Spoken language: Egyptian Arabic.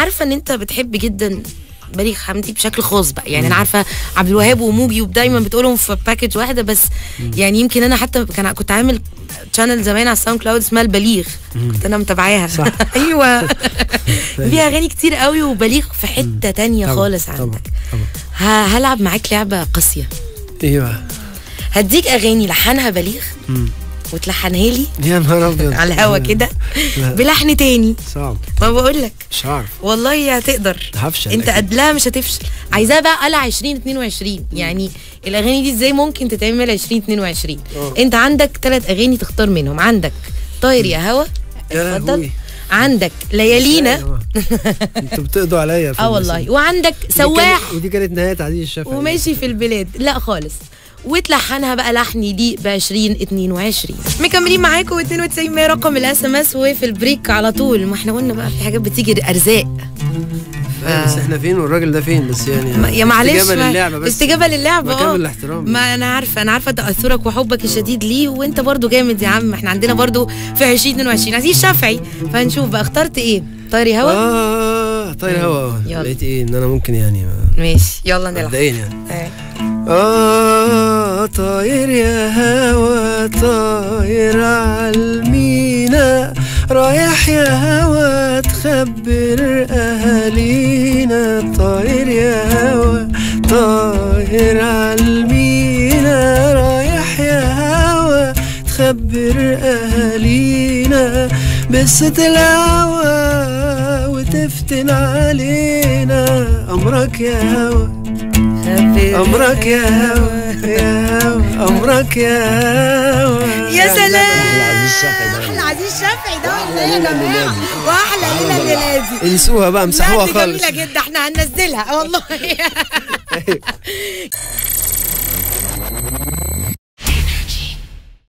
عارفه ان انت بتحب جدا بليغ حمدي بشكل خاص بقى يعني انا عارفه عبد الوهاب وموجي ودايما بتقولهم في باكج واحده بس يعني يمكن انا حتى كان كنت عامل شانل زمان على الساوند كلاود اسمها البليغ كنت انا متابعاها صح. ايوه فيها اغاني كتير قوي وبليغ في حته تانية طبعاً، خالص طبعاً، عندك طبعاً. ه- هلعب معاك لعبه قاسيه ايوه هديك اغاني لحنها بليغ مم. وتلحنها لي يا نهار ابيض على الهوا كده لا. بلحن تاني صعب ما بقول لك مش عارف والله هتقدر هفشل انت أكيد. قبلها مش هتفشل عايزاها بقى قلع 2022 يعني الاغاني دي ازاي ممكن تتعمل 2022 اه. انت عندك ثلاث اغاني تختار منهم عندك طاير يا هوا يا اتفضل لهوي. عندك ليالينا انتوا بتقضوا عليا في اه المسا. والله وعندك ودي سواح كانت- ودي كانت نهايه عزيز الشافعي وماشي في البلاد لا خالص وتلحنها بقى لحن يليق ب 2022 مكملين معاكم 92 100 رقم الاس ام اس وفي البريك على طول ما احنا قلنا بقى في حاجات بتيجي ارزاق اه. بس احنا فين والراجل ده فين بس يعني ما- يا معلش استجابه ما- للعبه بس استجابه للعبه بكامل اه الاحترام ما انا عارفه انا عارفه تاثرك وحبك الشديد ليه وانت برضو جامد يا عم احنا عندنا برضو في 2022 عزيز الشافعي فهنشوف بقى اخترت ايه طيري هوا اه طاير هوا يلا. لقيت ايه ان انا ممكن يعني ما- ماشي يلا نلعب مبدئيا يعني آه. آه طاير يا هوا طاير عالمينا رايح يا هوا تخبر أهالينا طاير يا هوا طاير عالمينا رايح يا هوا تخبر أهالينا بقصة الهوا وتفتن علينا أمرك يا هوا أمرك يا هوا يا هوا أمرك يا هوا يا سلام العزيز الشافعي ده. احلى عزيز الشافعي ده أحلى والله يا ليلة جماعه ميلادي. واحلى ليله الليله دي انسوها بقى امسحوها لا، دي خالص جميله جدا احنا هننزلها والله